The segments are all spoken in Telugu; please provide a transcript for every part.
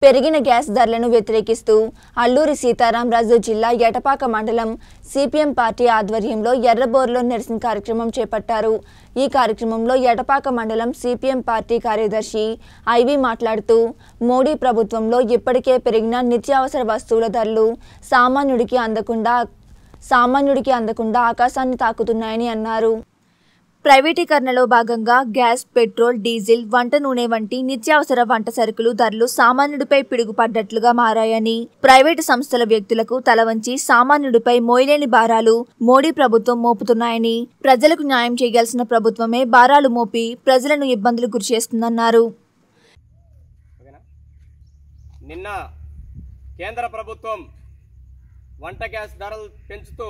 పెరిగిన గ్యాస్ ధరలను వ్యతిరేకిస్తూ అల్లూరి సీతారామరాజు జిల్లా ఎటపాక మండలం సిపిఎం పార్టీ ఆధ్వర్యంలో ఎర్రబోరులో నిరసన కార్యక్రమం చేపట్టారు ఈ కార్యక్రమంలో ఎటపాక మండలం సిపిఎం పార్టీ కార్యదర్శి ఐవి మాట్లాడుతూ మోడీ ప్రభుత్వంలో ఇప్పటికే పెరిగిన నిత్యావసర వస్తువుల ధరలు సామాన్యుడికి అందకుండా సామాన్యుడికి అందకుండా ఆకాశాన్ని తాకుతున్నాయని అన్నారు ప్రైవేటీకరణలో భాగంగా గ్యాస్ పెట్రోల్ డీజిల్ వంట నూనె వంటి నిత్యావసర వంట సరుకులు ధరలు సామాన్యుడిపై పిడుగుపడ్డట్లుగా మారాయని ప్రైవేటు సంస్థల వ్యక్తులకు తల వంచి సామాన్యుడిపై మోయలేని భారాలు మోడీ ప్రభుత్వం మోపుతున్నాయని ప్రజలకు న్యాయం చేయాల్సిన ప్రభుత్వమే భారాలు మోపి ప్రజలను ఇబ్బందులు గురిచేస్తుందన్నారు ఓకేనా నిన్న కేంద్ర ప్రభుత్వం వంట గ్యాస్ ధరలు పెంచుతూ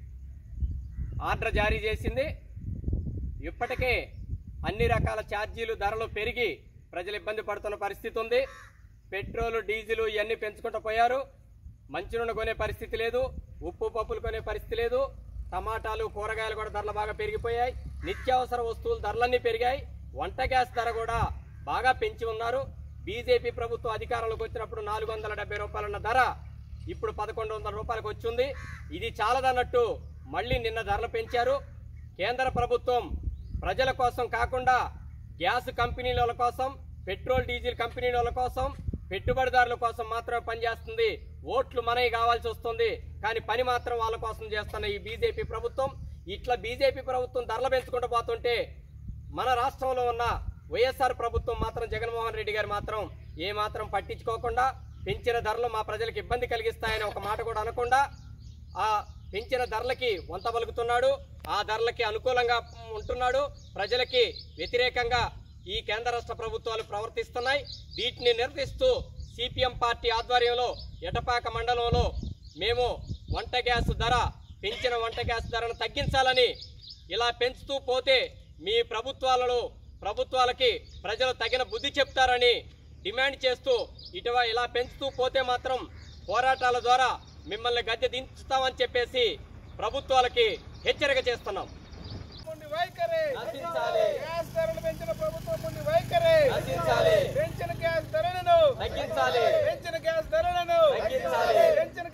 ఆర్డర్ జారీ చేసింది ఇప్పటికే అన్ని రకాల ఛార్జీలు ధరలు పెరిగి ప్రజలు ఇబ్బంది పడుతున్న పరిస్థితి ఉంది పెట్రోల్ డీజిల్ ఇవన్నీ పెంచుకుంటూ పోయారు మంచి నూనె కొనే పరిస్థితి లేదు ఉప్పు పప్పులు కొనే పరిస్థితి లేదు టమాటాలు కూరగాయలు కూడా ధరలు బాగా పెరిగిపోయాయి నిత్యావసర వస్తువుల ధరలన్నీ పెరిగాయి వంట గ్యాస్ ధర కూడా బాగా పెంచి ఉన్నారు బీజేపీ ప్రభుత్వం అధికారంలోకి వచ్చినప్పుడు నాలుగు వందల డెబ్బై రూపాయలున్న ధర ఇప్పుడు పదకొండు వందల రూపాయలకు వచ్చింది ఇది చాలదన్నట్టు మళ్ళీ నిన్న ధరలు పెంచారు కేంద్ర ప్రభుత్వం ప్రజల కోసం కాకుండా గ్యాస్ కంపెనీల కోసం పెట్రోల్ డీజిల్ కంపెనీల కోసం పెట్టుబడిదారుల కోసం మాత్రమే పనిచేస్తుంది ఓట్లు మనవి కావాల్సి వస్తుంది కానీ పని మాత్రం వాళ్ళ కోసం చేస్తున్న ఈ బీజేపీ ప్రభుత్వం ఇట్లా బీజేపీ ప్రభుత్వం ధరలు పెంచుకుంటూ పోతుంటే మన రాష్ట్రంలో ఉన్న వైఎస్ఆర్ ప్రభుత్వం మాత్రం జగన్మోహన్ రెడ్డి గారు మాత్రం ఏ మాత్రం పట్టించుకోకుండా పెంచిన ధరలు మా ప్రజలకు ఇబ్బంది కలిగిస్తాయని ఒక మాట కూడా అనకుండా ఆ పెంచిన ధరలకి వంత పలుకుతున్నాడు ఆ ధరలకి అనుకూలంగా ఉంటున్నాడు ప్రజలకి వ్యతిరేకంగా ఈ కేంద్ర రాష్ట్ర ప్రభుత్వాలు ప్రవర్తిస్తున్నాయి వీటిని నిరసిస్తూ సిపిఎం పార్టీ ఆధ్వర్యంలో ఎటపాక మండలంలో మేము వంట గ్యాస్ ధర పెంచిన వంట గ్యాస్ ధరను తగ్గించాలని ఇలా పెంచుతూ పోతే మీ ప్రభుత్వాలలో ప్రభుత్వాలకి ప్రజలు తగిన బుద్ధి చెప్తారని డిమాండ్ చేస్తూ ఇటువ ఇలా పెంచుతూ పోతే మాత్రం పోరాటాల ద్వారా మిమ్మల్ని గద్దె దించుతామని చెప్పేసి ప్రభుత్వాలకి హెచ్చరిక చేస్తున్నాం ముందు వైఖరి నశించాలి. గ్యాస్ ధరలు పెంచిన ప్రభుత్వం ముందు వైఖరి నశించాలి. పెంచిన గ్యాస్ ధరలను తగ్గించాలి పెంచిన గ్యాస్ ధరలను తగ్గించాలి. పెంచిన